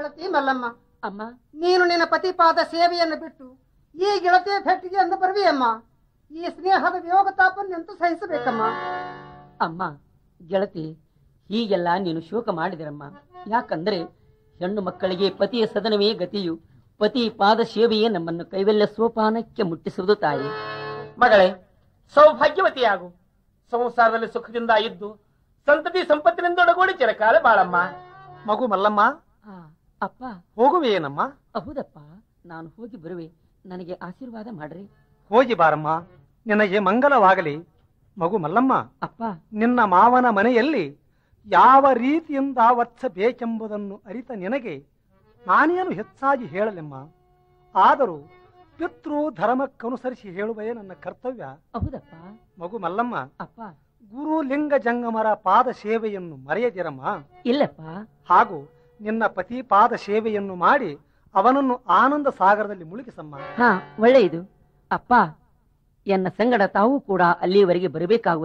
ಗೆಳತಿ ಮಲ್ಲಮ್ಮ ಅಮ್ಮ ನೀನು ನಿನ್ನ ಪತಿಪಾದ ಸೇವೆಯನ್ನು ಬಿಟ್ಟು ಈ ಗೆಳತಿಯ ಭೇಟಿಗೆ ಎಂದು ಬರುವಿಯಮ್ಮ ಈ ಸ್ನೇಹದ ವಿಯೋಗ ತಾಪನ್ನೆಂತೂ ಸಹಿಸಬೇಕಮ್ಮ ಅಮ್ಮ ಗೆಳತಿ ಹೀಗೆಲ್ಲ ನೀನು ಶೋಕ ಮಾಡಿದಿರಮ್ಮ ಯಾಕಂದ್ರೆ ಹೆಣ್ಣು ಮಕ್ಕಳಿಗೆ ಪತಿಯ ಸದನವೇ ಗತಿಯು ಪತಿ ಪಾದ ಸೇವೆಯೇ ನಮ್ಮನ್ನು ಕೈವಲ್ಯ ಸೋಪಾನಕ್ಕೆ ಮುಟ್ಟಿಸುವುದು ತಾಯಿ ಮಗಳೇ ಸೌಭಾಗ್ಯವತಿಯಾಗು ಸಂಸಾರದಲ್ಲಿ ಸುಖದಿಂದ ಇದ್ದು ಸಂತತಿ ಸಂಪತ್ತಿನಿಂದೊಡಗೂಡಿ ಚಿರಕಾಲ ಬಾಳಮ್ಮ ಮಗು ಮಲ್ಲಮ್ಮ ಆ, ಅಪ್ಪ ಹೋಗುವೆಯೇನಮ್ಮ ಹೌದಪ್ಪ ನಾನು ಹೋಗಿ ಬರುವೆ ನನಗೆ ಆಶೀರ್ವಾದ ಮಾಡ್ರಿ ಹೋಗಿ ಬಾರಮ್ಮ ನಿನಗೆ ಮಂಗಲವಾಗಲಿ ಮಗು ಮಲ್ಲಮ್ಮ ಅಪ್ಪ ನಿನ್ನ ಮಾವನ ಮನೆಯಲ್ಲಿ ಯಾವ ರೀತಿಯಿಂದ ವರ್ತಿಸಬೇಕೆಂಬುದನ್ನು ಅರಿತ ನಿನಗೆ ನಾನೇನು ಹೆಚ್ಚಾಗಿ ಹೇಳಲೆಮ್ಮ ಆದರೂ ಪಿತೃ ಧರ್ಮಕ್ಕನುಸರಿಸಿ ಹೇಳುವೇ ನನ್ನ ಕರ್ತವ್ಯ ಹೌದಪ್ಪ ಮಗು ಮಲ್ಲಮ್ಮ ಅಪ್ಪ ಗುರು ಲಿಂಗ ಜಂಗಮರ ಪಾದ ಸೇವೆಯನ್ನು ಮರೆಯದಿರಮ್ಮ ಇಲ್ಲಪ್ಪ ಹಾಗೂ ನಿನ್ನ ಪತಿ ಪಾದ ಸೇವೆಯನ್ನು ಮಾಡಿ ಅವನನ್ನು ಆನಂದ ಸಾಗರದಲ್ಲಿ ಮುಳುಗಿಸಮ್ಮ ಹಾ ಒಳ್ಳೆಯದು ಅಪ್ಪ ಎನ್ನ ಸಂಗಡ ತಾವು ಕೂಡ ಅಲ್ಲಿಯವರೆಗೆ ಬರಬೇಕಾಗುವುದು